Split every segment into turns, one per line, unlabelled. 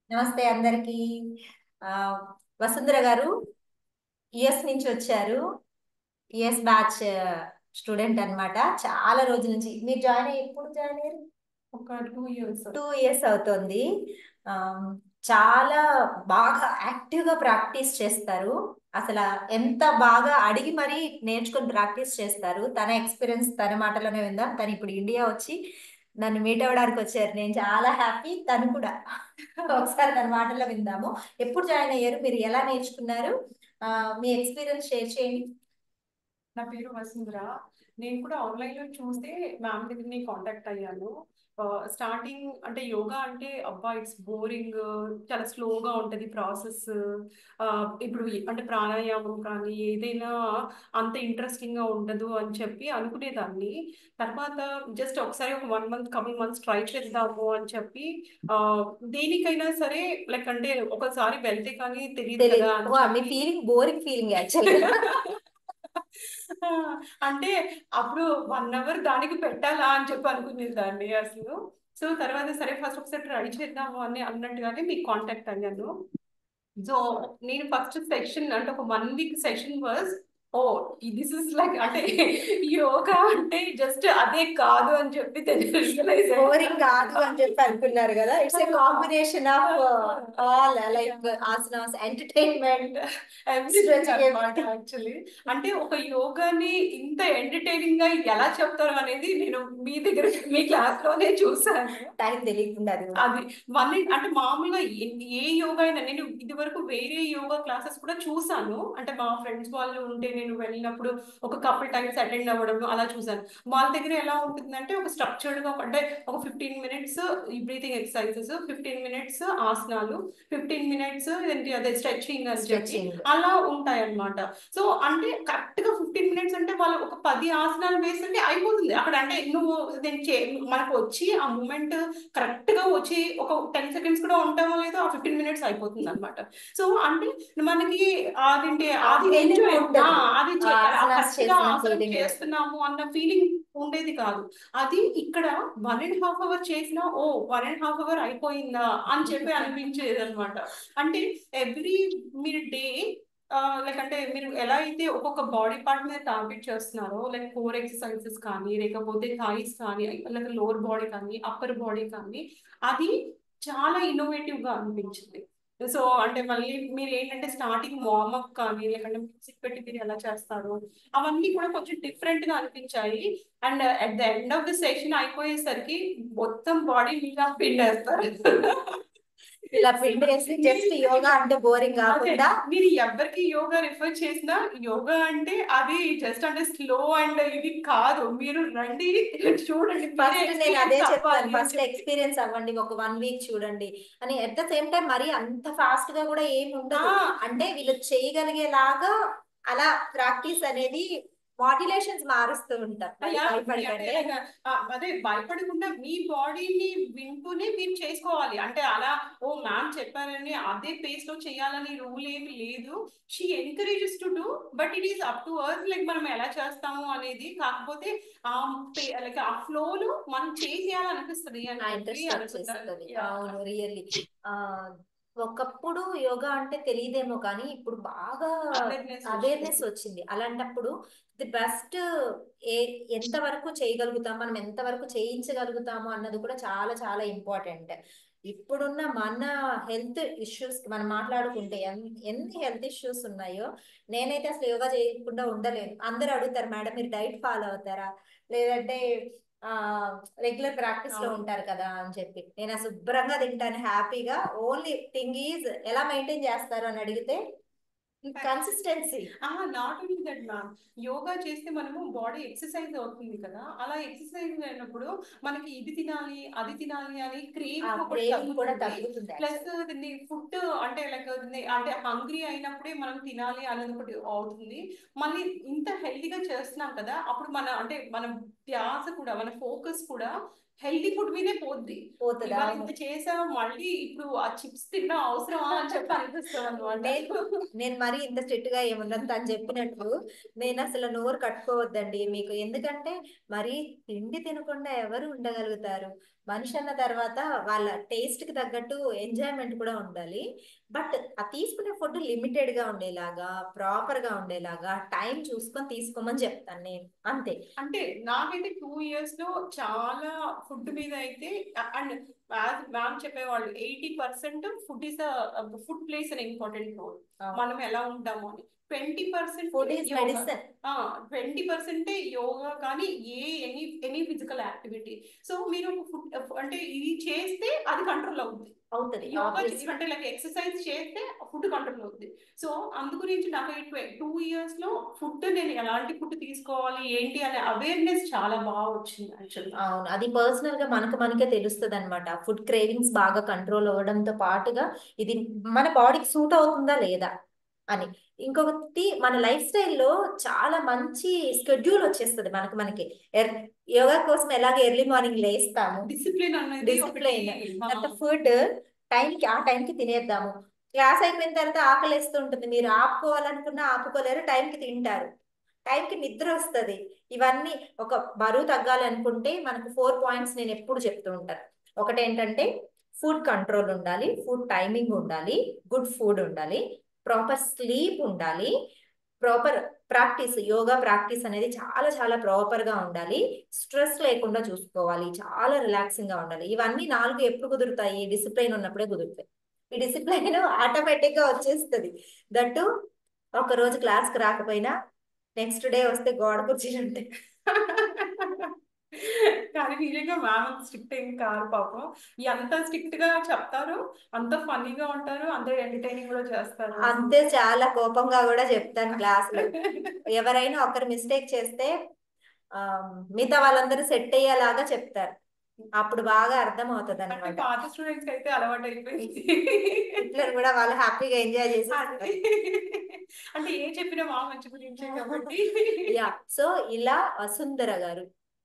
నమస్తే అందరికి ఆ, వసుంధర గారు యుఎస్ నుంచి వచ్చారు యుఎస్ బ్యాచ్ స్టూడెంట్ అన్నమాట చాలా రోజుల నుంచి మీరు జాయిన్ అయ్యి ఎప్పుడు జాయిన్ అయ్యారు
ఒక టూ ఇయర్స్
టూ ఇయర్స్ అవుతుంది ఆ, చాలా బాగా యాక్టివ్ గా ప్రాక్టీస్ చేస్తారు అసలు ఎంత బాగా అడిగి మరీ నేర్చుకొని ప్రాక్టీస్ చేస్తారు తన ఎక్స్పీరియన్స్ తన మాటలోనే విందాం తను ఇప్పుడు ఇండియా వచ్చి నన్ను మీట్ అవ్వడానికి వచ్చారు నేను చాలా హ్యాపీ తను కూడా ఒకసారి తన మాటల్లో విందాము ఎప్పుడు జాయిన్ అయ్యారు మీరు ఎలా నేర్చుకున్నారు ఆ, మీ ఎక్స్పీరియన్స్ షేర్ చేయండి
నా పేరు వసుంధర నేను కూడా ఆన్లైన్ లో చూస్తే మ్యామ్ దగ్గరని కాంటాక్ట్ అయ్యాను స్టార్టింగ్ అంటే యోగా అంటే అబ్బా ఇట్స్ బోరింగ్ చాలా స్లోగా ఉంటది ప్రాసెస్ ఇప్పుడు ఈ- అంటే ప్రాణాయామం కానీ ఏదైనా అంత ఇంట్రెస్టింగ్ గా ఉండదు అని చెప్పి అనుకునేదాన్ని తర్వాత జస్ట్ ఒకసారి ఒక one month coming months try చేద్దాము అని చెప్పి ఆ, దేనికైనా సరే లైక్ అంటే ఒకసారి వెళ్తే కానీ తెలియదు
తెలియదు
కదా అని
వా, మీ
చెప్పి
ఫీలింగ్ బోరింగ్ ఫీలింగ్ యాక్చువల్గా
ఆ, అంటే అప్పుడు వన్ అవర్ దానికి పెట్టాలా అని చెప్పి అనుకునేదాన్ని అసలు సో తర్వాత సరే ఫస్ట్ ఒకసారి ట్రై చేద్దాము అని అన్నట్టుగానే మీకు కాంటాక్ట్ అయ్యాను సో నేను ఫస్ట్ సెక్షన్ అంటే ఒక one week session was oh this is like అంటే యోగా అంటే జస్ట్ అదే కాదు అని చెప్పి రియలైజ్
బోరింగ్ కాదు అని చెప్పి అనుకున్నారు కదా it's a combination of all like asanas entertainment
everything actually అంటే ఒక యోగాని ఇంత ఎంటర్టైనింగ్ గా ఎలా చెప్తారు అనేది నేను మీ దగ్గర మీ క్లాస్ లోనే చూసాను
టైం తెలియకుండా అది కూడా.
అది వన్ అంటే మామూలుగా ఏ ఏ యోగా అయినా నేను ఇది వరకు వేరే యోగా క్లాసెస్ కూడా చూసాను అంటే మా ఫ్రెండ్స్ వాళ్ళు ఉంటే నేను వెళ్ళినప్పుడు ఒక కపుల్ టైమ్స్ అటెండ్ అవ్వడం అలా చూసాను వాళ్ళ దగ్గర ఎలా ఉంటుందంటే ఒక స్ట్రక్చర్డ్ గా అంటే ఒక ఫిఫ్టీన్ మినిట్స్ ఈ బ్రీతింగ్ ఎక్సర్సైజెస్ ఫిఫ్టీన్ మినిట్స్ ఆసనాలు ఫిఫ్టీన్ మినిట్స్ ఏంటి అదే స్ట్రెచింగ్ అని చెప్పి
Stretching.
అలా ఉంటాయి అన్నమాట సో అంటే కరెక్ట్ గా ఫిఫ్టీన్ మినిట్స్ అంటే వాళ్ళు ఒక పది ఆసనాలు వేస్తుంటే అయిపోతుంది అక్కడ అంటే నువ్వు నేను చే మనకు వచ్చి ఆ మూమెంట్ కరెక్ట్ గా వచ్చి ఒక టెన్ సెకండ్స్ కూడా ఉంటామో లేదో ఆ ఫిఫ్టీన్ మినిట్స్ అయిపోతుంది అనమాట సో అంటే మనకి అదేంటి
ఆ
అది
feeling
enjoy-
ఉండదు.
ఆ, అది చే-
ఆ ఆసనాస్
correct గా
చేసిన
ఆసనం
feeling.
చేస్తున్నాము అన్న ఫీలింగ్ ఉండేది కాదు అది ఇక్కడ వన్ అండ్ హాఫ్ అవర్ చేసినా oh one and half hour అయిపోయిందా అని చెప్పి అనిపించేది అనమాట అంటే ఎవ్రీ మీరు డే లైక్ అంటే మీరు ఎలా అయితే ఒక్కొక్క బాడీ పార్ట్ మీద టార్గెట్ చేస్తున్నారో లైక్ కోర్ ఎక్సర్సైజెస్ కానీ లేకపోతే థైస్ కానీ లేక లోవర్ బాడీ కానీ అప్పర్ బాడీ కానీ అది చాలా ఇన్నోవేటివ్ గా అనిపించింది సో అంటే మళ్ళీ మీరు ఏంటంటే స్టార్టింగ్ వార్మప్ కానీ లేకంటే మ్యూజిక్ పెట్టి మీరు ఎలా చేస్తారు అవన్నీ కూడా కొంచెం డిఫరెంట్ గా అనిపించాయి and at the end of the session అయిపోయేసరికి మొత్తం బాడీ మీద పిండేస్తారు
ఇలా పిండి వేసి జస్ట్ యోగా అంటే బోరింగ్
అదే
కాకుండా
మీరు ఎవరికి యోగా రిఫర్ చేసినా యోగా అంటే అది జస్ట్ అంటే స్లో అండ్ ఇది కాదు మీరు రండి చూడండి మీరే
ఫస్ట్ నేను అదే
experience
చెప్తాను
అవ్వాలి అని
ఫస్ట్
చెప్పి.
ఎక్స్పీరియన్స్ అవ్వండి ఒక వన్ వీక్ చూడండి అని అట్ ద సేమ్ టైం మరి అంత ఫాస్ట్ గా కూడా ఏమి ఉండదు
ఆ,
అంటే వీళ్ళు చేయగలిగేలాగా అలా ప్రాక్టీస్ అనేది మాడ్యులేషన్స్ మారుస్తూ ఉంటారు
అయ్యా,
భయపడకండి
అంటే ఆ, అదే భయపడకుండా మీ బాడీని వింటూనే మీరు చేసుకోవాలి అంటే అలా ఓ మ్యామ్ చెప్పారని అదే పేస్ లో చేయాలని రూల్ ఏమి లేదు she encourages to do but it is up to ours like మనం ఎలా చేస్తాము అనేది కాకపోతే ఆ లైక్ ఆ ఫ్లో లో మనం చేసేయాలనిపిస్తుంది అని
ఆ
చెప్పి
ఇంట్రెస్ట్
అనుకుంటాను
వచ్చేస్తుంది
Yeah.
అవును రియల్లీ ఆ ఒకప్పుడు యోగా అంటే తెలియదేమో కానీ ఇప్పుడు బాగా
Awareness
అవేర్నెస్
వచ్చింది.
వచ్చింది అలాంటప్పుడు ది బెస్ట్ ఏ ఎంత వరకు చేయగలుగుతాం మనం ఎంత వరకు చేయించగలుగుతాము అన్నది కూడా చాలా చాలా ఇంపార్టెంట్ ఇప్పుడున్న మన హెల్త్ ఇష్యూస్ మనం మాట్లాడుకుంటే ఎన్- ఎన్ని హెల్త్ ఇష్యూస్ ఉన్నాయో నేనైతే అసలు యోగా చేయకుండా ఉండలేను అందరూ అడుగుతారు మేడం మీరు డైట్ ఫాలో అవుతారా లేదంటే ఆ రెగ్యులర్ ప్రాక్టీస్ లో
అవును.
ఉంటారు కదా అని చెప్పి నేను అసలు శుభ్రంగా తింటాను హ్యాపీగా ఓన్లీ థింగ్ ఈజ్ ఎలా మెయింటైన్ చేస్తారు అని అడిగితే consistency
not only that ma'am yoga చేస్తే మనము బాడీ ఎక్సర్సైజ్ అవుతుంది కదా అలా ఎక్సర్సైజ్ అయినప్పుడు మనకి ఇది తినాలి అది తినాలి అని
ఆ
క్రేవింగ్ ఒకటి
క్రేవింగ్ కూడా
తగ్గుతుంది
తగ్గుతుంది
ప్లస్ దీన్ని ఫుడ్ అంటే లైక్ అంటే హంగ్రీ అయినప్పుడే మనం తినాలి అనేది ఒకటి అవుతుంది మళ్ళీ ఇంత హెల్తీగా చేస్తున్నాం కదా అప్పుడు మన అంటే మన ధ్యాస కూడా మన ఫోకస్ కూడా హెల్తీ ఫుడ్ మీదే పోద్ది
పోతుంది
ఇవాళ
అవును
ఇంత చేసాము మళ్ళీ ఇప్పుడు ఆ చిప్స్ తిన్నా అవసరమా అని చెప్పి అనిపిస్తుంది అనమాట
నేను నేను మరీ ఇంత స్ట్రిక్ట్ గా ఏముండదు తను చెప్పినట్టు నేను అసలు నోరు కట్టుకోవద్దండి మీకు ఎందుకంటే మరి తిండి తినకుండా ఎవరు ఉండగలుగుతారు మనిషి అన్న తర్వాత వాళ్ళ టేస్ట్ కి తగ్గట్టు ఎంజాయ్మెంట్ కూడా ఉండాలి బట్ ఆ తీసుకునే ఫుడ్ లిమిటెడ్ గా ఉండేలాగా ప్రాపర్ గా ఉండేలాగా టైం చూసుకొని తీసుకోమని చెప్తాను నేను అంతే
అంటే నాకైతే టూ ఇయర్స్ లో చాలా ఫుడ్ మీద అయితే అండ్ మ్యామ్ చెప్పేవాళ్ళు eighty percent food is food plays an important role మనం ఎలా ఉంటాము అని twenty percent
food is medicine
twenty పర్సెంటే యోగా కానీ a any any physical activity so మీరు ఫుడ్ అంటే ఇది చేస్తే అది కంట్రోల్ అవుతుంది
అవుతుంది
యోగా
obviously.
చే- అంటే లైక్ ఎక్సర్సైజ్ చేస్తే ఫుడ్ కంట్రోల్ అవుతుంది సో అందు గురించి నాకు టూ ఇయర్స్ లో ఫుడ్ నేను ఎలాంటి ఫుడ్ తీసుకోవాలి ఏంటి అనే అవేర్నెస్ చాలా బాగా వచ్చింది యాక్చువల్గా
అవును అది పర్సనల్ గా మనకు మనకే తెలుస్తుంది అనమాట ఫుడ్ క్రేవింగ్స్ బాగా కంట్రోల్ అవ్వడంతో పాటుగా ఇది మన బాడీకి సూట్ అవుతుందా లేదా అని ఇంకొకటి మన లైఫ్ స్టైల్లో చాలా మంచి స్కెడ్యూల్ వచ్చేస్తుంది మనకు మనకి ఎర్- యోగా కోసం ఎలాగ ఎర్లీ మార్నింగ్ లేస్తాము
డిసిప్లిన్ అనేది ఒకటి
డిసిప్లైన్
ఆ,
తర్వాత ఫుడ్ టైంకి ఆ టైంకి తినేద్దాము క్లాస్ అయిపోయిన తర్వాత ఆకలి వేస్తూ ఉంటుంది మీరు ఆపుకోవాలనుకున్నా ఆపుకోలేరు టైంకి తింటారు టైంకి నిద్ర వస్తుంది ఇవన్నీ ఒక బరువు తగ్గాలనుకుంటే మనకు ఫోర్ పాయింట్స్ నేను ఎప్పుడు చెప్తూ ఉంటాను ఒకటి ఏంటంటే ఫుడ్ కంట్రోల్ ఉండాలి ఫుడ్ టైమింగ్ ఉండాలి గుడ్ ఫుడ్ ఉండాలి ప్రాపర్ స్లీప్ ఉండాలి ప్రాపర్ ప్రాక్టీస్ యోగా ప్రాక్టీస్ అనేది చాలా చాలా ప్రాపర్ గా ఉండాలి స్ట్రెస్ లేకుండా చూసుకోవాలి చాలా రిలాక్సింగ్ గా ఉండాలి ఇవన్నీ నాలుగు ఎప్పుడు కుదురుతాయి డిసిప్లైన్ ఉన్నప్పుడే కుదురుతాయి ఈ డిసిప్లైన్ ఆటోమేటిక్ గా వచ్చేస్తుంది దట్టు ఒక రోజు క్లాస్ కి రాకపోయినా నెక్స్ట్ డే వస్తే గోడ కుర్చీలు
కానీ నిజంగా మ్యామ్ స్ట్రిక్ట్ ఏం కాదు పాపం ఎంత స్ట్రిక్ట్ గా చెప్తారు అంత ఫన్నీగా ఉంటారు అంత ఎంటర్టైనింగ్ కూడా చేస్తారు
అంతే చాలా కోపంగా కూడా చెప్తాను క్లాస్ లో ఎవరైనా ఒకరు మిస్టేక్ చేస్తే ఆ, మిగతా వాళ్ళందరూ సెట్ అయ్యేలాగా చెప్తారు అప్పుడు బాగా అర్థం అవుతుంది
అంటే
అనమాట
పాత స్టూడెంట్స్ అయితే అలవాటు అయిపోయింది
హిట్లర్ కూడా వాళ్ళు హ్యాపీగా ఎంజాయ్ చేసి
అంటే అంటే ఏ చెప్పినా మా మంచి గురించే కాబట్టి
యా సో ఇలా వసుంధర గారు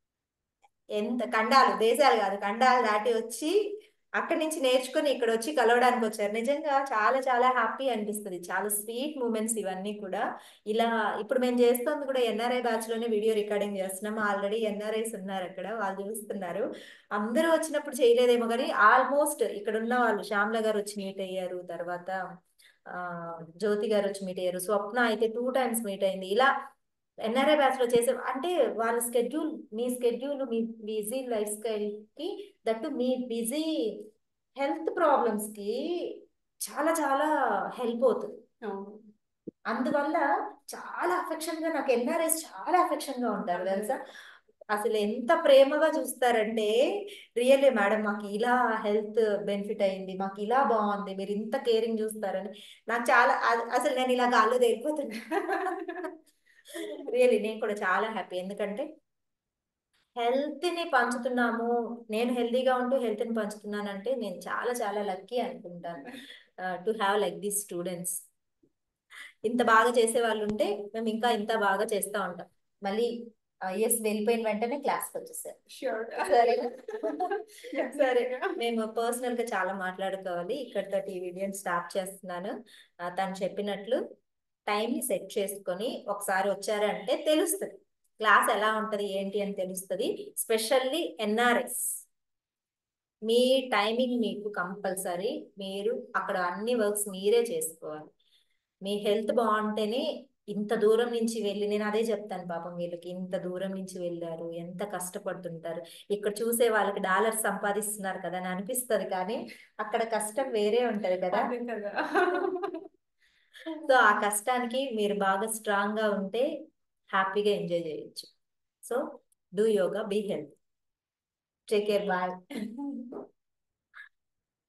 ఎంత ఖండాలు దేశాలు కాదు ఖండాలు దాటి వచ్చి అక్కడి నుంచి నేర్చుకుని ఇక్కడ వచ్చి కలవడానికి వచ్చారు నిజంగా చాలా చాలా హ్యాపీ అనిపిస్తుంది చాలా స్వీట్ మూమెంట్స్ ఇవన్నీ కూడా ఇలా ఇప్పుడు మేము చేస్తుంది కూడా ఎన్ఆర్ఐ బ్యాచ్ లోనే వీడియో రికార్డింగ్ చేస్తున్నాం ఆల్రెడీ ఎన్ఆర్ఐస్ ఉన్నారు అక్కడ వాళ్ళు చూస్తున్నారు అందరూ వచ్చినప్పుడు చేయలేదేమో కానీ ఆల్మోస్ట్ ఇక్కడ ఉన్న వాళ్ళు శ్యామ్ల గారు వచ్చి మీట్ అయ్యారు తర్వాత ఆ జ్యోతి గారు వచ్చి మీట్ అయ్యారు స్వప్న అయితే టూ టైమ్స్ మీట్ అయింది ఇలా ఎన్ఆర్ఐ బ్యాచ్ లో చేసే అంటే వాళ్ళ స్కెడ్యూల్ మీ స్కెడ్యూల్ మీ బిజీ లైఫ్ స్టైల్ కి దట్టు మీ బిజీ హెల్త్ ప్రాబ్లమ్స్ కి చాలా చాలా హెల్ప్ అవుతుంది
అవును.
అందువల్ల చాలా అఫెక్షన్ గా నాకు ఎన్ఆర్ఐస్ చాలా అఫెక్షన్ గా ఉంటారు తెలుసా అసలు ఎంత ప్రేమగా చూస్తారంటే రియల్లీ మేడం మాకు ఇలా హెల్త్ బెనిఫిట్ అయింది మాకు ఇలా బాగుంది మీరు ఇంత కేరింగ్ చూస్తారని నాకు చాలా అ- అసలు నేను ఇలా గాల్లో తేలిపోతున్నా రియల్లీ నేను కూడా చాలా హ్యాపీ ఎందుకంటే హెల్త్ ని పంచుతున్నాము నేను హెల్తీగా ఉంటూ హెల్త్ ని పంచుతున్నానంటే నేను చాలా చాలా లక్కీ అనుకుంటాను to have like this students ఇంత బాగా చేసే వాళ్ళు ఉంటే మేము ఇంకా ఇంత బాగా చేస్తూ ఉంటాం మళ్ళీ ఎస్ వెళ్ళిపోయిన వెంటనే క్లాస్కి వచ్చేసారు
Sure.
సరే సరే
Definitely.
మేము పర్సనల్ గా చాలా మాట్లాడుకోవాలి ఇక్కడితో ఈ వీడియోని స్టాప్ చేస్తున్నాను ఆ, తను చెప్పినట్లు టైం ని సెట్ చేసుకొని ఒకసారి వచ్చారంటే తెలుస్తుంది క్లాస్ ఎలా ఉంటది ఏంటి అని తెలుస్తుంది స్పెషల్లీ ఎన్ఆర్ఎస్ మీ టైమింగ్ మీకు కంపల్సరీ మీరు అక్కడ అన్ని వర్క్స్ మీరే చేసుకోవాలి మీ హెల్త్ బాగుంటేనే ఇంత దూరం నుంచి వెళ్ళి నేను అదే చెప్తాను పాపం వీళ్ళకి ఇంత దూరం నుంచి వెళ్ళారు ఎంత కష్టపడుతుంటారు ఇక్కడ చూసే వాళ్ళకి డాలర్స్ సంపాదిస్తున్నారు కదా అని అనిపిస్తుంది కానీ అక్కడ కష్టం వేరే ఉంటది కదా
అదే కదా
సో ఆ కష్టానికి మీరు బాగా స్ట్రాంగ్ గా ఉంటే హ్యాపీగా ఎంజాయ్ చేయొచ్చు so do yoga be health take care bye